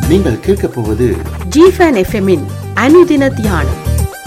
நீங்கள் கேட்கப் போவது ஜிஃபன் எஃப்எம்மின் அனுதின தியானம்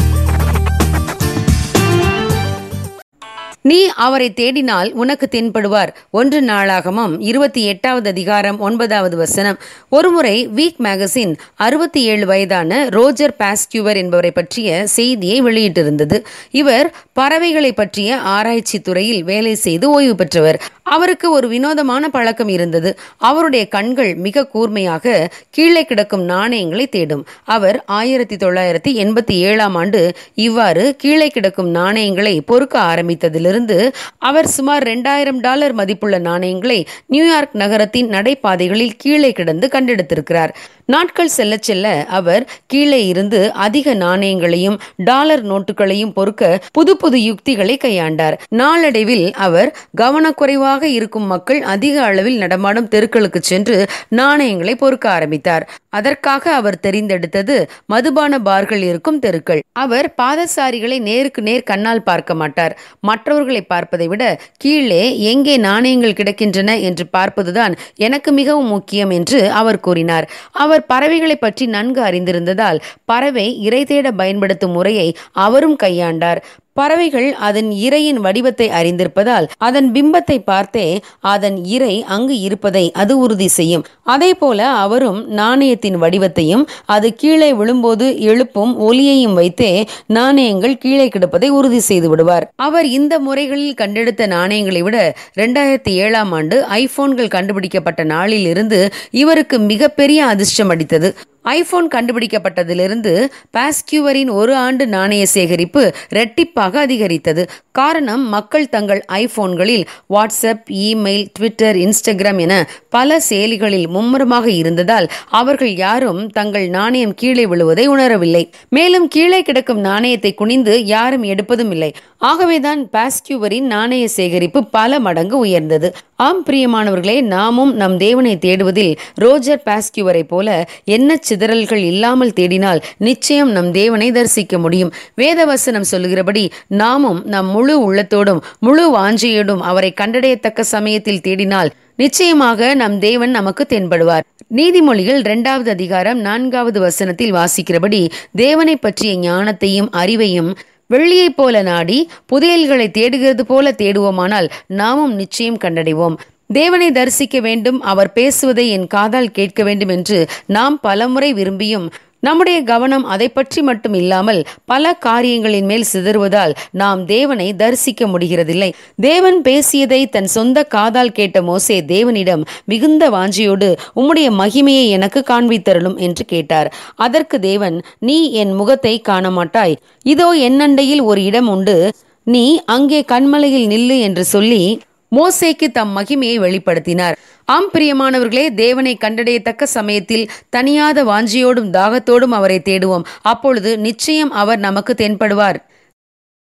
நீ அவரை தேடினால் உனக்கு தென்படுவார் ஒன்று நாளாகமம் இருபத்தி எட்டாவது அதிகாரம் ஒன்பதாவது வசனம் ஒருமுறை வீக் மேகசின் அறுபத்தி ஏழு வயதான ரோஜர் பாஸ்டியூவர் என்பவரை பற்றிய செய்தியை வெளியிட்டிருந்தது இவர் பறவைகளை பற்றிய ஆராய்ச்சி துறையில் வேலை செய்து ஓய்வு பெற்றவர் அவருக்கு ஒரு வினோதமான பழக்கம் இருந்தது அவருடைய கண்கள் மிக கூர்மையாக கீழே கிடக்கும் நாணயங்களை தேடும் அவர் ஆயிரத்தி தொள்ளாயிரத்தி எண்பத்தி ஏழாம் ஆண்டு இவ்வாறு கீழே கிடக்கும் நாணயங்களை பொறுக்க ஆரம்பித்ததிலிருந்து அவர் சுமார் ரெண்டாயிரம் டாலர் மதிப்புள்ள நாணயங்களை நியூயார்க் நகரத்தின் நடைபாதைகளில் கீழே கிடந்து கண்டெடுத்திருக்கிறார் நாட்கள் செல்ல செல்ல அவர் கீழே இருந்து அதிக நாணயங்களையும் டாலர் நோட்டுகளையும் பொறுக்க புது புது யுக்திகளை கையாண்டார் நாளடைவில் அவர் கவனக்குறைவாக இருக்கும் மக்கள் அதிக அளவில் நடமாடும் தெருக்களுக்கு சென்று நாணயங்களை பொறுக்க ஆரம்பித்தார் அதற்காக அவர் தெரிந்தெடுத்தது மதுபான பார்கள் இருக்கும் தெருக்கள் அவர் பாதசாரிகளை நேருக்கு நேர் கண்ணால் பார்க்க மாட்டார் மற்றவர்களை பார்ப்பதை விட கீழே எங்கே நாணயங்கள் கிடக்கின்றன என்று பார்ப்பதுதான் எனக்கு மிகவும் முக்கியம் என்று அவர் கூறினார் அவர் பறவைகளை பற்றி நன்கு அறிந்திருந்ததால் பறவை இறை தேட பயன்படுத்தும் முறையை அவரும் கையாண்டார் பறவைகள் அதன் இரையின் வடிவத்தை அறிந்திருப்பதால் அதன் பிம்பத்தை பார்த்தே அதன் இரை அங்கு இருப்பதை அது உறுதி செய்யும் அதே போல அவரும் நாணயத்தின் வடிவத்தையும் அது கீழே விழும்போது எழுப்பும் ஒலியையும் வைத்தே நாணயங்கள் கீழே கிடப்பதை உறுதி செய்து விடுவார் அவர் இந்த முறைகளில் கண்டெடுத்த நாணயங்களை விட ரெண்டாயிரத்தி ஏழாம் ஆண்டு ஐபோன்கள் கண்டுபிடிக்கப்பட்ட நாளில் இருந்து இவருக்கு மிகப்பெரிய அதிர்ஷ்டம் அடித்தது ஐபோன் கண்டுபிடிக்கப்பட்டதிலிருந்து பாஸ்கியூவரின் ஒரு ஆண்டு நாணய சேகரிப்பு ரெட்டிப்பாக அதிகரித்தது காரணம் மக்கள் தங்கள் ஐபோன்களில் வாட்ஸ்அப் இமெயில் ட்விட்டர் இன்ஸ்டாகிராம் என பல செயலிகளில் மும்முரமாக இருந்ததால் அவர்கள் யாரும் தங்கள் நாணயம் கீழே விழுவதை உணரவில்லை மேலும் கீழே கிடக்கும் நாணயத்தை குனிந்து யாரும் எடுப்பதும் இல்லை ஆகவேதான் பாஸ்கியூவரின் நாணய சேகரிப்பு பல மடங்கு உயர்ந்தது ஆம் பிரியமானவர்களே நாமும் நம் தேவனை தேடுவதில் ரோஜர் பாஸ்கியூவரை போல என்ன சிதறல்கள் இல்லாமல் தேடினால் நிச்சயம் நம் தேவனை தரிசிக்க முடியும் வேதவசனம் சொல்லுகிறபடி நாமும் நம் முழு உள்ளத்தோடும் முழு வாஞ்சையோடும் அவரை கண்டடையத்தக்க சமயத்தில் தேடினால் நிச்சயமாக நம் தேவன் நமக்கு தென்படுவார் நீதிமொழிகள் இரண்டாவது அதிகாரம் நான்காவது வசனத்தில் வாசிக்கிறபடி தேவனை பற்றிய ஞானத்தையும் அறிவையும் வெள்ளியைப் போல நாடி புதையல்களை தேடுகிறது போல தேடுவோமானால் நாமும் நிச்சயம் கண்டடைவோம் தேவனை தரிசிக்க வேண்டும் அவர் பேசுவதை என் காதால் கேட்க வேண்டும் என்று நாம் பலமுறை விரும்பியும் நம்முடைய கவனம் அதை பற்றி மட்டும் இல்லாமல் பல காரியங்களின் மேல் சிதறுவதால் நாம் தேவனை தரிசிக்க முடிகிறதில்லை தேவன் பேசியதை தன் சொந்த காதால் கேட்ட மோசே தேவனிடம் மிகுந்த வாஞ்சியோடு உம்முடைய மகிமையை எனக்கு காண்பித்தருளும் என்று கேட்டார் அதற்கு தேவன் நீ என் முகத்தை காண மாட்டாய் இதோ என்னண்டையில் ஒரு இடம் உண்டு நீ அங்கே கண்மலையில் நில்லு என்று சொல்லி மோசேக்கு தம் மகிமையை வெளிப்படுத்தினார் ஆம் பிரியமானவர்களே தேவனை கண்டடையத்தக்க சமயத்தில் தனியாத வாஞ்சியோடும் தாகத்தோடும் அவரை தேடுவோம் அப்பொழுது நிச்சயம் அவர் நமக்கு தென்படுவார்